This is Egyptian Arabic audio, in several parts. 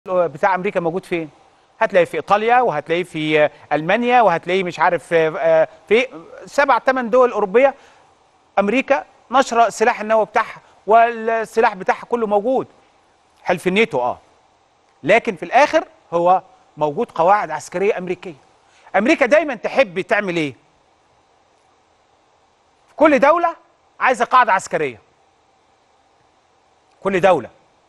بتاع امريكا موجود فين هتلاقيه في ايطاليا وهتلاقيه في المانيا وهتلاقيه مش عارف في في سبع ثمان دول اوروبيه امريكا نشره السلاح النووي بتاعها والسلاح بتاعها كله موجود حلف الناتو اه لكن في الاخر هو موجود قواعد عسكريه امريكيه امريكا دايما تحب تعمل ايه في كل دوله عايزه قاعده عسكريه كل دوله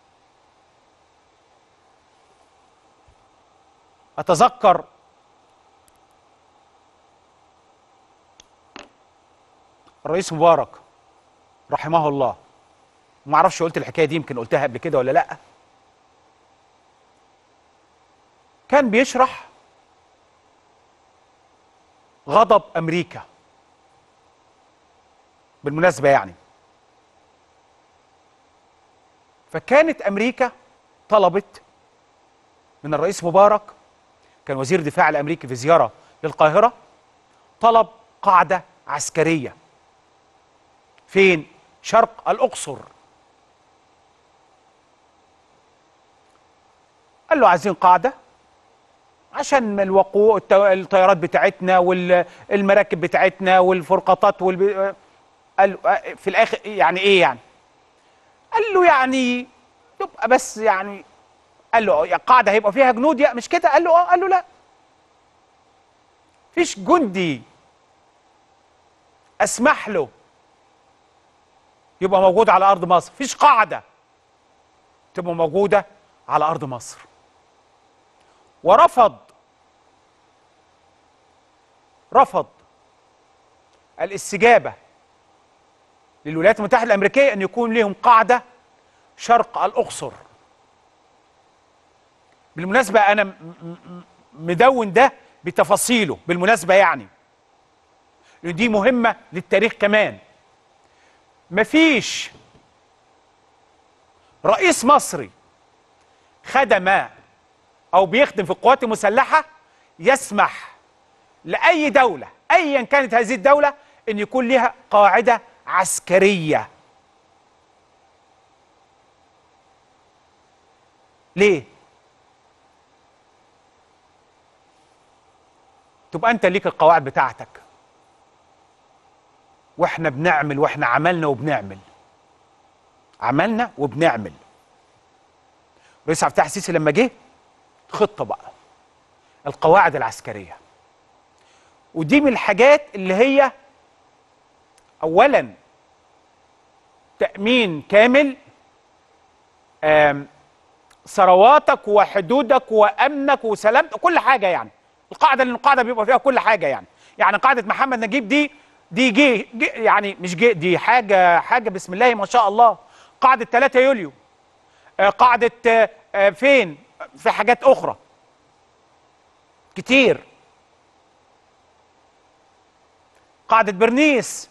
اتذكر الرئيس مبارك رحمه الله ما اعرفش قلت الحكايه دي يمكن قلتها قبل كده ولا لا كان بيشرح غضب امريكا بالمناسبه يعني فكانت امريكا طلبت من الرئيس مبارك كان وزير الدفاع الامريكي في زياره للقاهره طلب قاعده عسكريه فين شرق الاقصر قال له عايزين قاعده عشان الوقوع الطيارات بتاعتنا والمراكب بتاعتنا والفرقاطات والب... قال له في الاخر يعني ايه يعني قال له يعني تبقى بس يعني قال له يا قاعده هيبقى فيها جنود يا مش كده قال له اه قال له لا فيش جندي اسمح له يبقى موجود على ارض مصر فيش قاعده تبقى موجوده على ارض مصر ورفض رفض الاستجابه للولايات المتحده الامريكيه ان يكون لهم قاعده شرق الاقصر بالمناسبه انا مدون ده بتفاصيله بالمناسبه يعني لان دي مهمه للتاريخ كمان مفيش رئيس مصري خدم او بيخدم في القوات المسلحه يسمح لاي دوله ايا كانت هذه الدوله ان يكون لها قاعده عسكريه ليه تبقى انت ليك القواعد بتاعتك واحنا بنعمل واحنا عملنا وبنعمل عملنا وبنعمل رئيس عبد الفتاح السيسي لما جه خطه بقى القواعد العسكريه ودي من الحاجات اللي هي اولا تامين كامل ثرواتك وحدودك وامنك وسلامتك كل حاجه يعني القاعده لان القاعده بيبقى فيها كل حاجه يعني يعني قاعده محمد نجيب دي دي جي, جي يعني مش جي دي حاجه حاجه بسم الله ما شاء الله قاعده 3 يوليو قاعده فين في حاجات اخرى كتير قاعده برنيس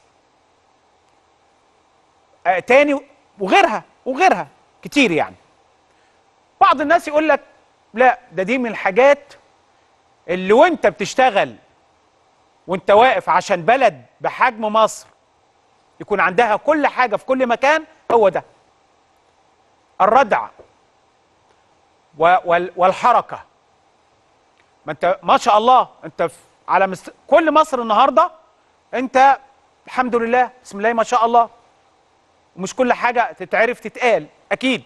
تاني وغيرها وغيرها كتير يعني بعض الناس يقول لك لا ده دي من الحاجات اللي وانت بتشتغل وانت واقف عشان بلد بحجم مصر يكون عندها كل حاجه في كل مكان هو ده الردع والحركه ما انت ما شاء الله انت على مست... كل مصر النهارده انت الحمد لله بسم الله ما شاء الله ومش كل حاجه تتعرف تتقال اكيد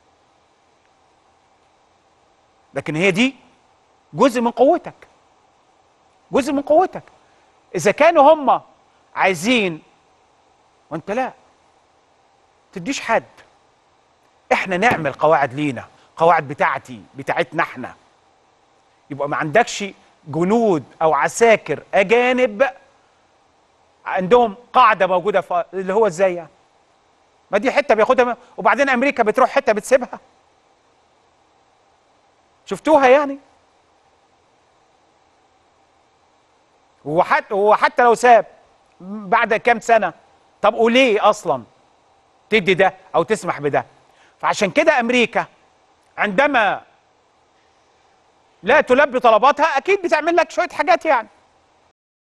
لكن هي دي جزء من قوتك جزء من قوتك اذا كانوا هم عايزين وانت لا تديش حد احنا نعمل قواعد لينا قواعد بتاعتي بتاعتنا احنا يبقى ما عندكش جنود او عساكر اجانب عندهم قاعده موجوده في اللي هو ازاي يعني ما دي حته بياخدها وبعدين امريكا بتروح حته بتسيبها شفتوها يعني وحتى وحتى لو ساب بعد كام سنه طب وليه اصلا تدي ده او تسمح بده فعشان كده امريكا عندما لا تلبي طلباتها اكيد بتعمل لك شويه حاجات يعني